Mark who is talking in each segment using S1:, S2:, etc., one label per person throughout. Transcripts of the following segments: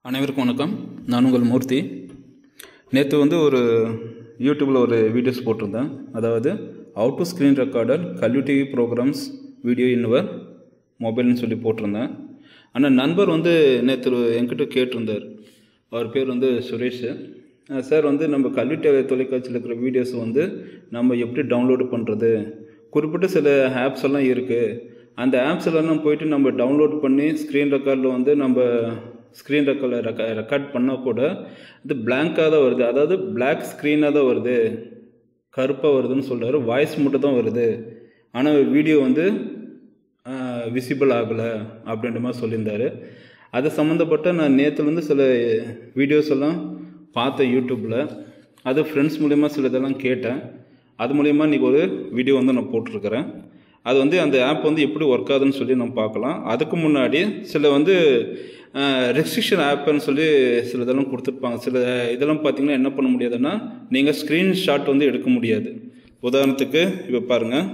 S1: அனைவருக்கும் வணக்கம் நான் உங்கள் மூர்த்தி நேற்று வந்து ஒரு யூடியூப்பில் ஒரு வீடியோஸ் போட்டிருந்தேன் அதாவது அவுட் டு ஸ்க்ரீன் ரெக்கார்டர் கல்வி டிவி ப்ரோக்ராம்ஸ் வீடியோ இன்னவர் மொபைல்னு சொல்லி போட்டிருந்தேன் ஆனால் நண்பர் வந்து நேற்று என்கிட்ட கேட்டிருந்தார் அவர் பேர் வந்து சுரேஷ் அஹ் சார் வந்து நம்ம கல்வி டிவி தொலைக்காட்சியில் இருக்கிற வீடியோஸ் வந்து நம்ம எப்படி டவுன்லோடு பண்ணுறது குறிப்பிட்ட சில ஆப்ஸ் எல்லாம் இருக்குது அந்த ஆப்ஸ் எல்லாம் போயிட்டு நம்ம டவுன்லோட் பண்ணி ஸ்க்ரீன் ரெக்கார்டில் வந்து நம்ம ஸ்க்ரீன் ரெக்கார்டில் ரெக்கா ரெக்கார்ட் பண்ணால் கூட இது பிளாங்காக தான் வருது அதாவது பிளாக் ஸ்க்ரீனாக தான் வருது கருப்பாக வருதுன்னு சொல்கிறாரு வாய்ஸ் மட்டும் தான் வருது ஆனால் வீடியோ வந்து விசிபிள் ஆகலை அப்படின்ற மாதிரி சொல்லியிருந்தாரு அது சம்மந்தப்பட்ட நான் நேற்றுலேருந்து சில வீடியோஸ் எல்லாம் பார்த்தேன் யூடியூப்பில் அது ஃப்ரெண்ட்ஸ் மூலிமா சில இதெல்லாம் கேட்டேன் அது மூலிமா இன்றைக்கி ஒரு வீடியோ வந்து நான் போட்டிருக்கிறேன் அது வந்து அந்த ஆப் வந்து எப்படி ஒர்க் ஆகுதுன்னு சொல்லி நம்ம பார்க்கலாம் அதுக்கு முன்னாடி சில வந்து ரெஸ்ட்ரிக்ஷன் ஆப்புன்னு சொல்லி சில இதெல்லாம் கொடுத்துருப்பாங்க சில இதெல்லாம் பார்த்தீங்கன்னா என்ன பண்ண முடியாதுன்னா நீங்கள் ஸ்க்ரீன்ஷாட் வந்து எடுக்க முடியாது உதாரணத்துக்கு இப்போ பாருங்கள்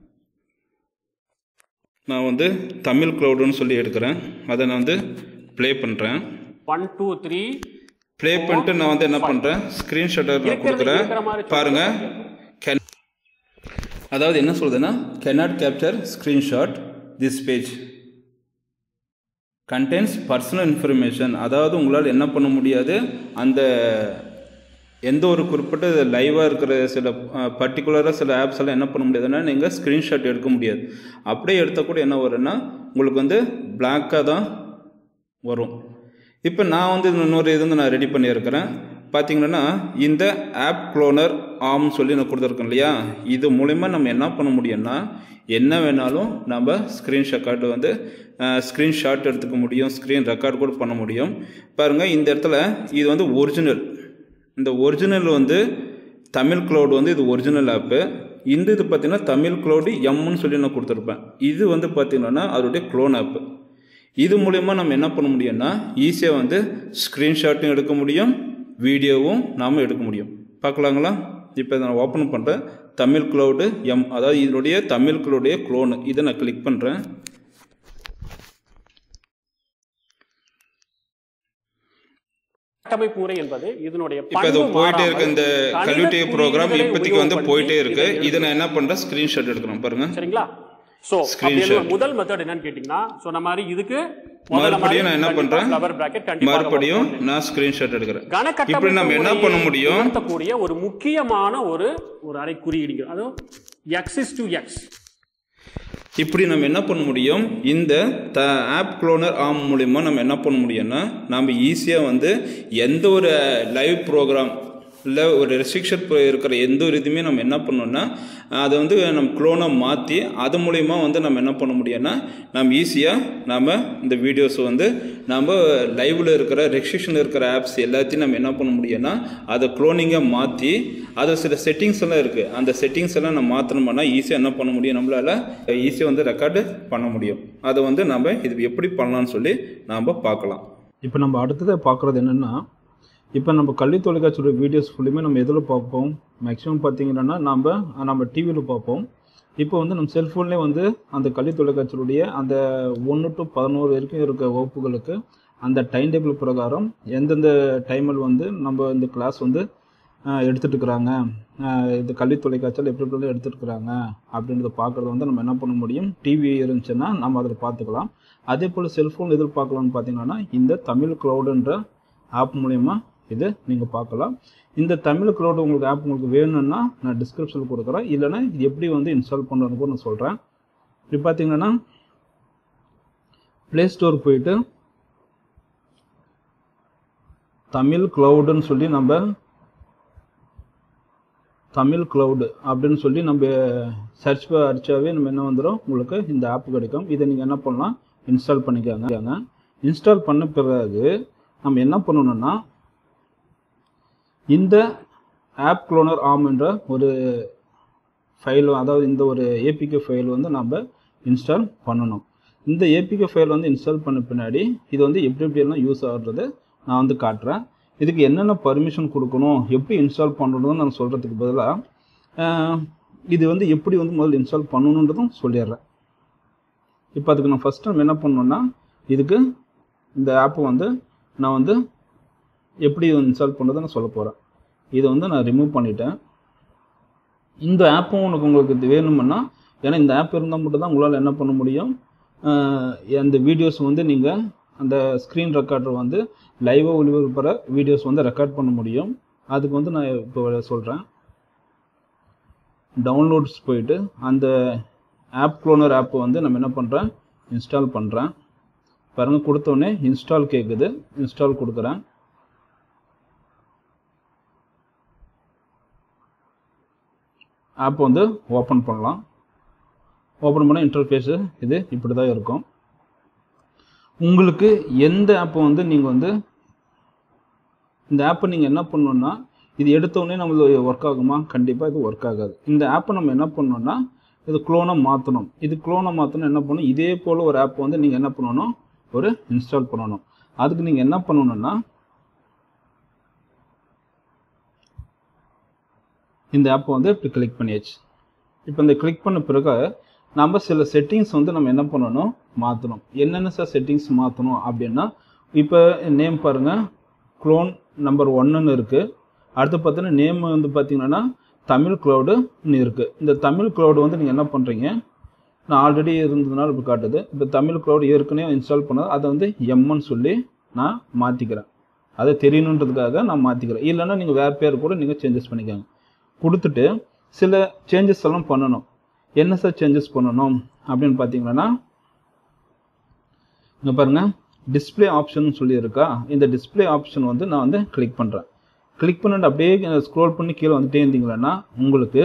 S1: நான் வந்து தமிழ் க்ளவுடுன்னு சொல்லி எடுக்கிறேன் அதை நான் வந்து ப்ளே பண்ணுறேன்
S2: ஒன் டூ த்ரீ
S1: ப்ளே பண்ணிட்டு நான் வந்து என்ன பண்ணுறேன் ஸ்க்ரீன்ஷாட்டை நான் கொடுக்குறேன்
S2: இருக்கிற மாதிரி
S1: பாருங்க கேன் அதாவது என்ன சொல்றதுன்னா cannot capture screenshot this page contains personal information அதாவது உங்களால் என்ன பண்ண முடியாது அந்த எந்த ஒரு குறிப்பிட்ட லைவாக இருக்கிற சில பர்டிகுலராக சில ஆப்ஸ் எல்லாம் என்ன பண்ண முடியாதுன்னா நீங்கள் ஸ்க்ரீன்ஷாட் எடுக்க முடியாது அப்படியே எடுத்தால் கூட என்ன வரும்னா உங்களுக்கு வந்து பிளாக்காக தான் வரும் இப்போ நான் வந்து இன்னொரு இது வந்து நான் ரெடி பண்ணியிருக்கிறேன் பார்த்தீங்கன்னா இந்த ஆப் க்ளோனர் ஆம் சொல்லி நான் கொடுத்துருக்கேன் இல்லையா இது மூலிமா நம்ம என்ன பண்ண முடியும்னா என்ன வேணாலும் நம்ம ஸ்க்ரீன் ரெக்கார்டு வந்து ஸ்க்ரீன்ஷாட் எடுத்துக்க முடியும் ஸ்க்ரீன் ரெக்கார்டு கூட பண்ண முடியும் பாருங்கள் இந்த இடத்துல இது வந்து ஒரிஜினல் இந்த ஒரிஜினல் வந்து தமிழ் க்ளவுட் வந்து இது ஒரிஜினல் ஆப்பு இந்த இது பார்த்தீங்கன்னா தமிழ் க்ளவுடு எம்னு சொல்லி நான் கொடுத்துருப்பேன் இது வந்து பார்த்தீங்கன்னா அதோடைய க்ளோன் ஆப்பு இது மூலயமா நம்ம என்ன பண்ண முடியும்னா ஈஸியாக வந்து ஸ்க்ரீன்ஷாட்டும் எடுக்க முடியும் வீடியோவும் நாம் எடுக்க முடியும் பார்க்கலாங்களா இப்போ இதை நான் ஓப்பன் பண்ணுறேன் தமிழ் க்ளவுடு எம் அதாவது இதனுடைய தமிழ் க்ளவுடைய க்ளோனு இதை நான் கிளிக் பண்ணுறேன்
S2: கட்டமைப்பு முறை என்பது இதனுடைய
S1: இப்போ இது
S2: பண்பு
S1: போயிட்டே
S2: மாறாமல்
S1: இருக்கு இந்த
S2: கணித
S1: கல்வி ப்ரோக்ராம்
S2: குறியீடுகளை
S1: இப்போதைக்கு வந்து
S2: உபயோகப்படுத்தி
S1: போயிட்டே இருக்கு
S2: இதை
S1: இதை நான் என்ன பண்ணுறேன் ஸ்க்ரீன்ஷாட் எடுக்கிறேன் பாருங்க
S2: சரிங்களா சோ
S1: Screenshot.
S2: முதல் மெத்தட் என்னன்னு கேட்டீங்கன்னா சொன்ன மாதிரி இதுக்கு
S1: மறுபடியும் நான் என்ன பண்றேன்
S2: ஃப்ளவர் பிராக்கெட் கண்டிப்பா
S1: மறுபடியும் நான் ஸ்க்ரீன்ஷாட் எடுக்கிறேன்
S2: கணக்கட்டமைப்பு
S1: இப்படி நம்ம என்ன
S2: முறையை
S1: பண்ண முடியும்
S2: உணர்த்தக்கூடிய ஒரு முக்கியமான ஒரு ஒரு அரை குறியீடுகள் அதுவும் எக்ஸ் இஸ் டு எக்ஸ்
S1: இப்படி நம்ம என்ன பண்ண முடியும் இந்த த ஆப் க்ளோனர் ஆம் மூலிமா நம்ம என்ன பண்ண முடியும்னா நம்ம ஈஸியாக வந்து எந்த ஒரு லைவ் ப்ரோக்ராம் இல்லை ஒரு ரெஸ்ட்ரிக்ஷன் இருக்கிற எந்த ஒரு இதுவுமே நம்ம என்ன பண்ணோம்னா அதை வந்து நம்ம க்ளோனை மாற்றி அது மூலிமா வந்து நம்ம என்ன பண்ண முடியும்னா நம்ம ஈஸியாக நாம் இந்த வீடியோஸ் வந்து நம்ம லைவில் இருக்கிற ரெஸ்ட்ரிக்ஷன் இருக்கிற ஆப்ஸ் எல்லாத்தையும் நம்ம என்ன பண்ண முடியும்னா அதை க்ளோனிங்காக மாற்றி அது சில செட்டிங்ஸ் எல்லாம் இருக்குது அந்த செட்டிங்ஸ் எல்லாம் நம்ம மாற்றணும்னா ஈஸியாக என்ன பண்ண முடியும் நம்மளால் ஈஸியாக வந்து ரெக்கார்டு பண்ண முடியும் அதை வந்து நம்ம இது எப்படி பண்ணலாம்னு சொல்லி நாம் பார்க்கலாம்
S3: இப்போ நம்ம அடுத்ததை பார்க்குறது என்னென்னா இப்போ நம்ம கல்வி தொலைக்காட்சியோட வீடியோஸ் ஃபுல்லுமே நம்ம எதில் பார்ப்போம் மேக்ஸிமம் பார்த்தீங்கன்னா நம்ம நம்ம டிவியில் பார்ப்போம் இப்போ வந்து நம்ம செல்ஃபோன்லேயே வந்து அந்த கல்வி தொலைக்காட்சியுடைய அந்த ஒன்று டு பதினோரு வரைக்கும் இருக்க வகுப்புகளுக்கு அந்த டைம் டேபிள் பிரகாரம் எந்தெந்த டைமில் வந்து நம்ம இந்த கிளாஸ் வந்து ஆஹ், எடுத்துட்டு இருக்கிறாங்க ஆஹ், இந்த கல்வி தொலைக்காட்சியில் எப்படி எப்படி எடுத்துட்டு இருக்கிறாங்க அப்படின்றத பார்க்குறது வந்து நம்ம என்ன பண்ண முடியும் டிவி இருந்துச்சுன்னா நம்ம அதில் பார்த்துக்கலாம் அதே போல் செல்ஃபோன் எதில் பார்க்கலாம்னு பார்த்தீங்கன்னா இந்த தமிழ் க்ளவுடுன்ற ஆப் மூலயமா இது நீங்கள் பார்க்கலாம் இந்த தமிழ் க்ளவுட் உங்களுக்கு ஆப் உங்களுக்கு வேணும்னா நான் டிஸ்கிரிப்ஷனில் கொடுக்குறேன் இல்லைன்னா இது எப்படி வந்து இன்ஸ்டால் பண்ணுறதுன்னு கூட நான் சொல்கிறேன் இப்போ பார்த்தீங்கன்னா ப்ளே ஸ்டோர் போயிட்டு தமிழ் க்ளவுடுன்னு சொல்லி நம்ம தமிழ் க்ளவுடு அப்படின்னு சொல்லி நம்ம சர்ச் அடிச்சாவே நம்ம என்ன வந்துடும் உங்களுக்கு இந்த ஆப் கிடைக்கும் இதை நீங்கள் என்ன பண்ணலாம் இன்ஸ்டால் பண்ணிக்கோங்க இன்ஸ்டால் பண்ண பிறகு நம்ம என்ன பண்ணணும்னா இந்த ஆப் க்ளோனர் ஆம் என்ற ஒரு ஃபைல் அதாவது இந்த ஒரு ஏபிகே ஃபைல் வந்து நம்ம இன்ஸ்டால் பண்ணணும் இந்த ஏபிகே ஃபைல் வந்து இன்ஸ்டால் பண்ண பின்னாடி இது வந்து எப்படி எப்படியெல்லாம் யூஸ் ஆகுறது நான் வந்து காட்டுறேன் இதுக்கு என்னென்ன பர்மிஷன் கொடுக்கணும் எப்படி இன்ஸ்டால் பண்ணுறதுன்னு நான் சொல்கிறதுக்கு பதிலாக இது வந்து எப்படி வந்து முதல்ல இன்ஸ்டால் பண்ணணுன்றதும் சொல்லிடுறேன் இப்போ அதுக்கு நான் ஃபஸ்ட்டு நம்ம என்ன பண்ணணும்னா இதுக்கு இந்த ஆப்பை வந்து நான் வந்து எப்படி இன்ஸ்டால் பண்ணுறதை நான் சொல்ல போகிறேன் இதை வந்து நான் ரிமூவ் பண்ணிட்டேன் இந்த ஆப்பும் உனக்கு உங்களுக்கு இது வேணுமுன்னா ஏன்னா இந்த ஆப் இருந்தால் மட்டும் தான் உங்களால் என்ன பண்ண முடியும் அஹ் அந்த வீடியோஸ் வந்து நீங்கள் அந்த ஸ்க்ரீன் ரெக்கார்டர் வந்து லைவாக ஒளிபரப்புற வீடியோஸ் வந்து ரெக்கார்ட் பண்ண முடியும் அதுக்கு வந்து நான் இப்போ சொல்கிறேன் டவுன்லோட்ஸ் போயிட்டு அந்த ஆப் க்ளோனர் ஆப்பை வந்து நம்ம என்ன பண்ணுறேன் இன்ஸ்டால் பண்ணுறேன் பாருங்க கொடுத்தோடனே இன்ஸ்டால் கேட்குது இன்ஸ்டால் கொடுக்குறேன் ஆப் வந்து ஓப்பன் பண்ணலாம் ஓப்பன் பண்ண இன்டர்ஃபேஸு இது இப்படி தான் இருக்கும் உங்களுக்கு எந்த ஆப்பை வந்து நீங்கள் வந்து இந்த ஆப்பை நீங்கள் என்ன பண்ணணுன்னா இது எடுத்தோடனே நம்மளுக்கு ஒர்க் ஆகுமா கண்டிப்பாக இது ஒர்க் ஆகாது இந்த ஆப்பை நம்ம என்ன பண்ணணும்னா இது க்ளோனை மாற்றணும் இது க்ளோனை மாற்றணும் என்ன பண்ணணும் இதே போல் ஒரு ஆப் வந்து நீங்கள் என்ன பண்ணணும் ஒரு இன்ஸ்டால் பண்ணணும் அதுக்கு நீங்கள் என்ன பண்ணணும்னா இந்த ஆப்பை வந்து இப்படி கிளிக் பண்ணியாச்சு இப்போ இந்த கிளிக் பண்ண பிறகு நம்ம சில செட்டிங்ஸ் வந்து நம்ம என்ன பண்ணணும் மாற்றணும் என்னென்ன சார் செட்டிங்ஸ் மாற்றணும் அப்படின்னா இப்போ நேம் பாருங்கள் க்ளோன் நம்பர் ஒன்றுன்னு இருக்குது அடுத்து பார்த்தீங்கன்னா நேம் வந்து பார்த்தீங்கன்னா தமிழ் க்ளவுடுன்னு இருக்குது இந்த தமிழ் க்ளவுடு வந்து நீங்கள் என்ன பண்ணுறீங்க நான் ஆல்ரெடி இருந்ததுனால இப்போ காட்டுது இப்போ தமிழ் க்ளவுட் ஏற்கனவே இன்ஸ்டால் பண்ணது அதை வந்து எம்ன்னு சொல்லி நான் மாற்றிக்கிறேன் அதை தெரியணுன்றதுக்காக நான் மாற்றிக்கிறேன் இல்லைன்னா நீங்கள் வேறு பேர் கூட நீங்கள் சேஞ்சஸ் பண்ணிக்கோங்க கொடுத்துட்டு சில சேஞ்சஸ் எல்லாம் பண்ணணும் என்ன சார் சேஞ்சஸ் பண்ணணும் அப்படின்னு பார்த்தீங்கன்னா இங்கே பாருங்கள் டிஸ்பிளே ஆப்ஷன் சொல்லி இருக்கா இந்த டிஸ்பிளே ஆப்ஷன் வந்து நான் வந்து கிளிக் பண்ணுறேன் கிளிக் பண்ணிட்டு அப்படியே ஸ்க்ரோல் பண்ணி கீழே வந்துட்டே இருந்தீங்கன்னா உங்களுக்கு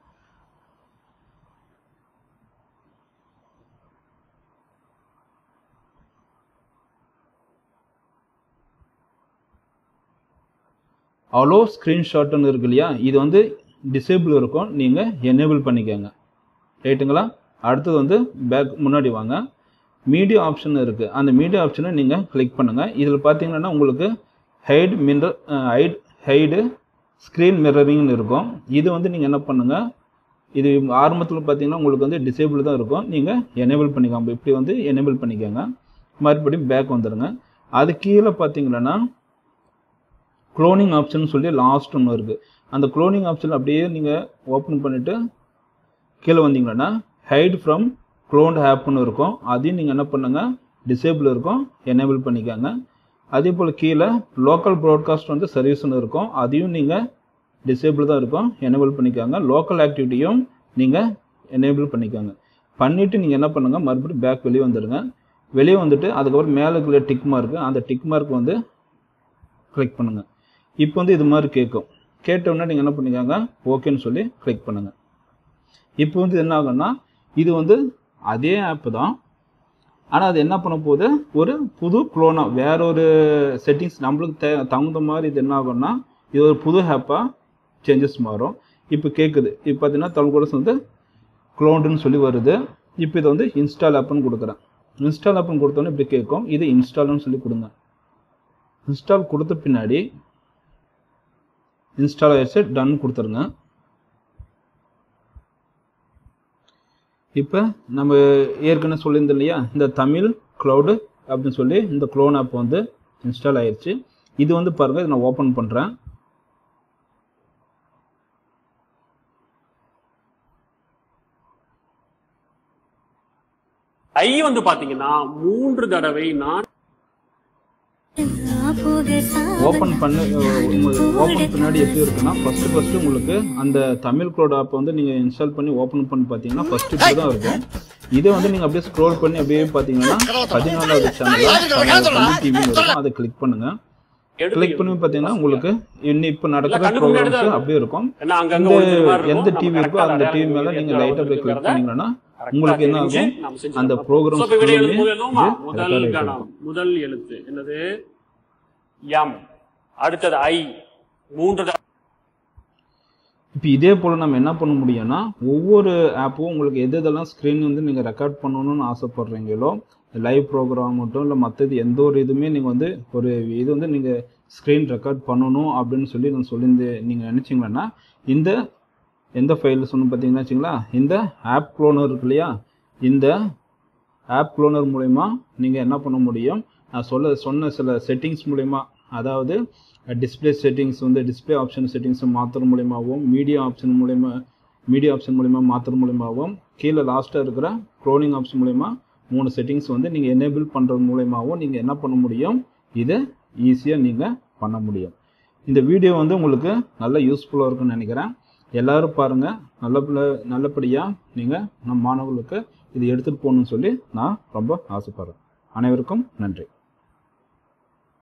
S3: அலோ ஸ்க்ரீன்ஷாட்னு இருக்கு இல்லையா இது வந்து டிசேபிள் இருக்கும் நீங்கள் எனேபிள் பண்ணிக்கோங்க ரைட்டுங்களா அடுத்தது வந்து பேக் முன்னாடி வாங்க மீடியா ஆப்ஷன் இருக்குது அந்த மீடியா ஆப்ஷனை நீங்கள் கிளிக் பண்ணுங்கள் இதில் பார்த்தீங்கன்னா உங்களுக்கு ஹைட் மின்ர ஹைட் ஹைடு ஸ்க்ரீன் மிரரிங்னு இருக்கும் இது வந்து நீங்கள் என்ன பண்ணுங்கள் இது ஆரம்பத்தில் பார்த்தீங்கன்னா உங்களுக்கு வந்து டிசேபிள் தான் இருக்கும் நீங்கள் எனேபிள் பண்ணிக்கோங்க இப்படி வந்து எனேபிள் பண்ணிக்கோங்க மறுபடியும் பேக் வந்துடுங்க அது கீழே பார்த்தீங்கன்னா க்ளோனிங் ஆப்ஷன் சொல்லி லாஸ்ட் ஒன்று இருக்குது அந்த க்ளோனிங் ஆப்ஷன் அப்படியே நீங்கள் ஓப்பன் பண்ணிவிட்டு கீழே வந்தீங்கன்னா ஹைட் ஃப்ரம் க்ளோன்ட் ஆப்னு இருக்கும் அதையும் நீங்கள் என்ன பண்ணுங்கள் டிசேபிள் இருக்கும் எனேபிள் பண்ணிக்கோங்க அதே போல் கீழே லோக்கல் ப்ராட்காஸ்ட் வந்து சர்வீஸ்னு இருக்கும் அதையும் நீங்கள் டிசேபிள் தான் இருக்கும் எனேபிள் பண்ணிக்கோங்க லோக்கல் ஆக்டிவிட்டியும் நீங்கள் எனேபிள் பண்ணிக்கோங்க பண்ணிவிட்டு நீங்கள் என்ன பண்ணுங்கள் மறுபடியும் பேக் வெளியே வந்துடுங்க வெளியே வந்துட்டு அதுக்கப்புறம் மேலே இருக்கிற டிக் மார்க்கு அந்த டிக் மார்க் வந்து கிளிக் பண்ணுங்கள் இப்போ வந்து இது மாதிரி கேட்கும் கேட்டவுடனே நீங்கள் என்ன பண்ணிக்கோங்க ஓகேன்னு சொல்லி கிளிக் பண்ணுங்கள் இப்போ வந்து என்ன ஆகும்னா இது வந்து அதே ஆப் தான் ஆனால் அது என்ன பண்ண போகுது ஒரு புது க்ளோனாக வேற ஒரு செட்டிங்ஸ் நம்மளுக்கு தே தகுந்த மாதிரி இது என்ன ஆகும்னா இது ஒரு புது ஆப்பாக சேஞ்சஸ் மாறும் இப்போ கேட்குது இப்போ பார்த்தீங்கன்னா தமிழ் கூட வந்து க்ளோண்டுன்னு சொல்லி வருது இப்போ இதை வந்து இன்ஸ்டால் ஆப்னு கொடுக்குறேன் இன்ஸ்டால் ஆப்னு கொடுத்தோன்னே இப்படி கேட்கும் இது இன்ஸ்டால்னு சொல்லி கொடுங்க இன்ஸ்டால் கொடுத்த பின்னாடி இன்ஸ்டால் ஆயிடுச்சு டன் கொடுத்துருங்க இப்போ நம்ம ஏற்கனவே சொல்லியிருந்தோம் இல்லையா இந்த தமிழ் க்ளவுடு அப்படின்னு சொல்லி இந்த க்ளோன் ஆப் வந்து இன்ஸ்டால் ஆயிடுச்சு இது வந்து பாருங்கள் இதை நான் ஓப்பன் பண்ணுறேன்
S2: ஐ வந்து பாத்தீங்கன்னா மூன்று தடவை நான்
S3: ஓப்பன் பண்ணி ஓப்பன் பின்னாடி எப்படி இருக்குன்னா ஃபர்ஸ்ட் ஃபர்ஸ்ட் உங்களுக்கு அந்த தமிழ் க்ளோட் ஆப் வந்து நீங்கள் இன்ஸ்டால் பண்ணி ஓப்பன் பண்ணி பார்த்தீங்கன்னா ஃபர்ஸ்ட் இப்படி தான் இருக்கும் இதை வந்து நீங்கள் அப்படியே ஸ்க்ரோல் பண்ணி அப்படியே பார்த்தீங்கன்னா பதினாலாவது சேனல் தமிழ் டிவி இருக்கும் அதை கிளிக் பண்ணுங்க கிளிக் பண்ணி பார்த்தீங்கன்னா உங்களுக்கு இன்னும் இப்போ நடக்கிற
S2: கண்ணுக்கு முன்னாடி தான்
S3: ப்ரோக்ராம்ஸ் அப்படியே இருக்கும்
S2: ஏன்னா அங்கங்க
S3: இந்த
S2: ஒளிஞ்ச மாதிரி இருக்கும்.
S3: எந்த
S2: நம்ம
S3: டிவி இருக்கோ
S2: correct ஆ
S3: அந்த
S2: அதை
S3: டிவி மேல
S2: எங்க
S3: நீங்க
S2: எங்க
S3: லைட்டா போய் கிளிக்
S2: இருக்கிறத
S3: பண்ணீங்கன்னா
S2: correct ஆ
S3: உங்களுக்கு என்ன
S2: தெரிஞ்சு
S3: ஆகும்
S2: நம்ம செஞ்சு
S3: அந்த
S2: தரணும்.
S3: ப்ரோக்ராம்
S2: So, இப்ப விடை எழுதும் போது எழுதுவோமா?
S3: இது
S2: முதல்
S3: record ஆயிட்டு
S2: கணம் முதல் எழுத்து என்னது எம் அடுத்தது ஐ மூன்று தடவை
S3: இப்போ இதே போல் நம்ம என்ன பண்ண முடியும்னா ஒவ்வொரு ஆப்பும் உங்களுக்கு எது எதெல்லாம் ஸ்க்ரீன் வந்து நீங்கள் ரெக்கார்ட் பண்ணணும்னு ஆசைப்படுறீங்களோ லைவ் ப்ரோக்ராம் மட்டும் இல்லை மற்றது எந்த ஒரு இதுவுமே நீங்கள் வந்து ஒரு இது வந்து நீங்கள் ஸ்க்ரீன் ரெக்கார்ட் பண்ணணும் அப்படின்னு சொல்லி நான் சொல்லியிருந்து நீங்கள் நினச்சிங்கன்னா இந்த எந்த ஃபைல் சொன்னு பார்த்தீங்கன்னா வச்சுங்களா இந்த ஆப் க்ளோனர் இருக்கு இல்லையா இந்த ஆப் க்ளோனர் மூலயமா நீங்கள் என்ன பண்ண முடியும் நான் சொல்ல சொன்ன சில செட்டிங்ஸ் மூலயமா அதாவது டிஸ்பிளே செட்டிங்ஸ் வந்து டிஸ்பிளே ஆப்ஷன் செட்டிங்ஸை மாற்றுறது மூலியமாகவும் மீடியா ஆப்ஷன் மூலயமா மீடியா ஆப்ஷன் மூலயமா மாற்றுறது மூலயமாகவும் கீழே லாஸ்ட்டாக இருக்கிற க்ரோனிங் ஆப்ஷன் மூலயமா மூணு செட்டிங்ஸ் வந்து நீங்கள் எனேபிள் பண்ணுறது மூலயமாவும் நீங்கள் என்ன பண்ண முடியும் இதை ஈஸியாக நீங்கள் பண்ண முடியும் இந்த வீடியோ வந்து உங்களுக்கு நல்ல யூஸ்ஃபுல்லாக இருக்குன்னு நினைக்கிறேன் எல்லாரும் பாருங்கள் நல்ல நல்லபடியாக நீங்கள் நம் மாணவர்களுக்கு இது எடுத்துகிட்டு போகணும்னு சொல்லி நான் ரொம்ப ஆசைப்படுறேன் அனைவருக்கும் நன்றி